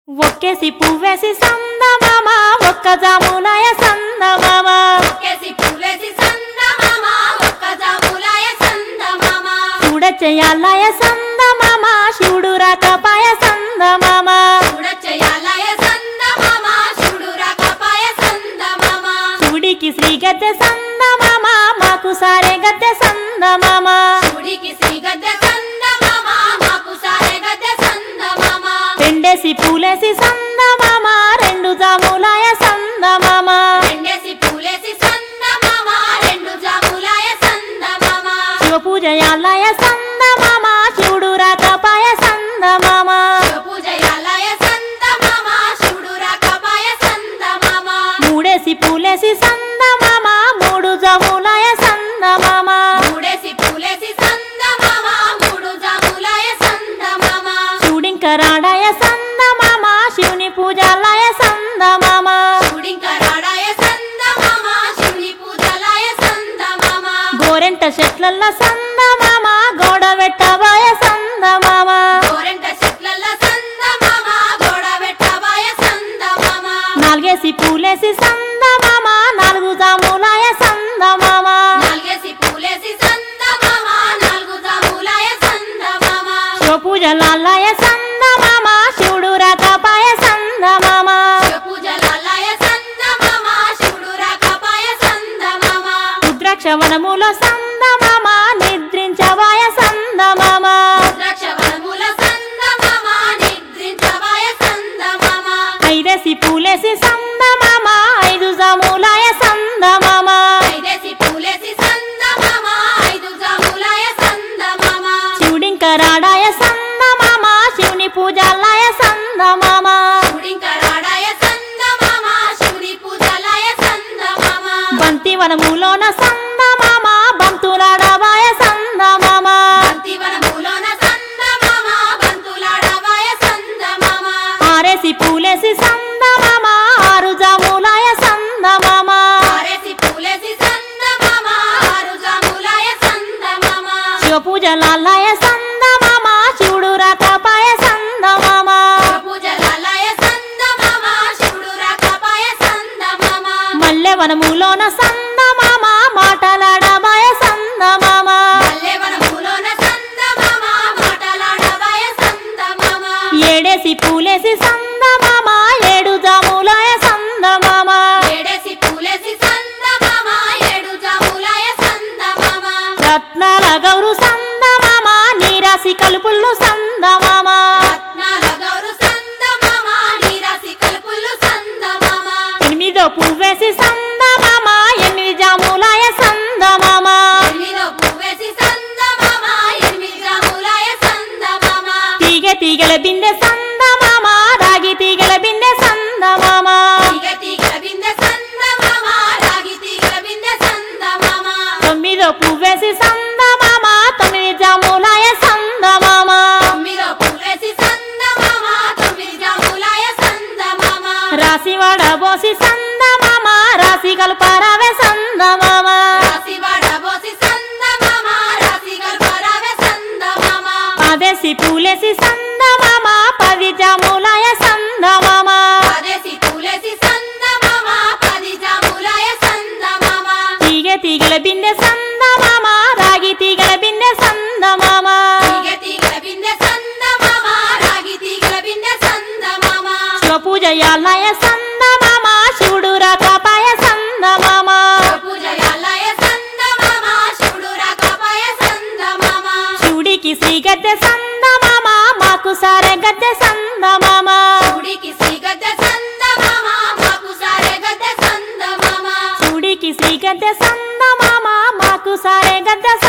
ఒక్కేసి పువ్వేసి సందమామ ఒక్క జాములాయ సందమామ ఒక్కేసి పూలేసి సందమామ, ఒక్క జాములాయ సందమామ. చూడచెయ్యాలాయ సందమామ శివుడు రాకపాయ సందమామ చూడచెయ్యాలయ సందమామ, శివుడు రాకపాయ సందమామ. శివుడికి శ్రీ గద్దె సందమామ మాకు సారే గద్దె సందమామ శివుడికి శ్రీ గద్దె సందమామ, మాకు సారె గద్దె సందమామ. పెండేసి పూలేసి సందమామ రెండు జాములాయ సందమామ రెండేసి పూలేసి సందమామ, రెండు జాములాయ సందమామ. శివ పూజయాలయ సందమామ శివుడు రాకపాయ సందమామ పూజయాలయ సందమామ, శివుడు రాకపాయ సందమామ. మూడేసి పూలేసి సందమామ మూడు జాములాయ సందమామ మూడేసి పూలేసి సందమామ, మూడు జాములాయ సందమామ. శివుడింక రాడాయ సందమామ శివుని పూజాలయ సందమామ శివుడింకరాడాయ సందమామ, శివుని పూజలాయ సందమామ. గోరెంట చెట్లల్ల సందమామ గోడ పెట్టబాయ సందమామ గోరెంట చెట్లల్ల సందమామ, గోడ వెట్టబాయ సందమామ. నాలుగేసి పూలేసి సందమామ నాలుగు జాములాయ సందమామ నాలుగేసి పూలేసి సందమామ, నాలుగు జాములాయ సందమామ. శివ పూజలాలయ సందమామ శివుడు రాకపాయ సందమామ పూజలాలయ సందమామ, శివుడు రాకపాయ సందమామ. రుద్రాక్ష వనములో సందమామ నిద్రించవాయ సందమామ ద్రాక్షవనముల సందమామ, నిద్రించబాయ సందమామ. ఐదేసి పూలేసి సందమామ ఐదు జాములాయ సందమామ ఐదేసి పూలేసి సందమామ, ఐదు జాములాయ సందమామ. శివుడింక రాడాయ సందమామ శివుని పూజాలయ సందమామ శివుడింకరాడాయ సందమామ, శివుడి పూజలాయ సందమామ. బంతి వనములోన సందమామ బంతులాడవాయ సందమామ బంతివనములోన సందమామ, బంతులాడవాయ సందమామ. ఆరేసి పూలేసి సందమామ ఆరు జాములాయ సందమామ ఆరేసి పూలేసి సందమామ, ఆరు జాములాయ సందమామ. శివ పూజలాలయ సందమామ శివుడు రాకపాయ సందమామ పూజలాలయ సందమామ, శివుడు రాకపాయ సందమామ. మల్లె వనములోన సందమామ మాటలాడబాయ సందమామ మల్లెవనములోన సందమామ, మాటలాడవాయ సందమామ. ఏడేసి పూలేసి సందమామ ఏడు జాములాయ సందమామ ఏడేసి పూలేసి సందమామ, ఏడు జాములాయ సందమామ. రత్నాల గౌరు సందమామ నీరాసి కలుపుళ్ళు సందమామ రత్నాల గౌరు సందమామ, నీరాసి కలుపులు సందమామ. ఎనిమిదో పువ్వేసి సందమామ ఎనిమిది జాములాయ సందమామ ఎనిమిదో పువ్వేసి సందమామ, ఎనిమిది జాములాయ సందమామ. తీగ తీగల బిందె సందమామ రాగి తీగల బిందె సందమామ తీగ తీగల బిందె సందమామ, రాగి తీగల బిందె సందమామ. తొమ్మిదో పువ్వేసి సందమామ తొమ్మిది జాములాయ సందమామ తొమ్మిదో పువ్వేసి సందమామ, తొమ్మిది జాములాయ సందమామ. రాసి వడబోసి సందమామ రాసి కల్పరావే సందమామ రాసి వడబోసి సందమామ, రాసి గల్పరావే సందమామ. పదేసి పూలేసి సందమామ పది జాములాయ సందమామ పదేసి పూలేసి సందమామ, పది జాములాయ సందమామ. తీగ తీగల బిందె సందమామ రాగి తీగల బిందె సందమామ తీగ తీగల బిందె సందమామ, రాగి తీగల బిందె సందమామ. శివ పూజయాలయ సందమామ శివుడు రాకపాయ సందమామ పూజయాలయ సందమామ, శివుడు రాకపాయ సందమామ. శివుడికి శ్రీ గద్దె సందమామ మాకు సారె గద్దె సందమామ శివుడికి శ్రీ గద్దె సందమామ, మాకు సారె గద్దె సందమామ. శివుడికి శ్రీ గద్దె సందమామ మాకు సారె గద్దె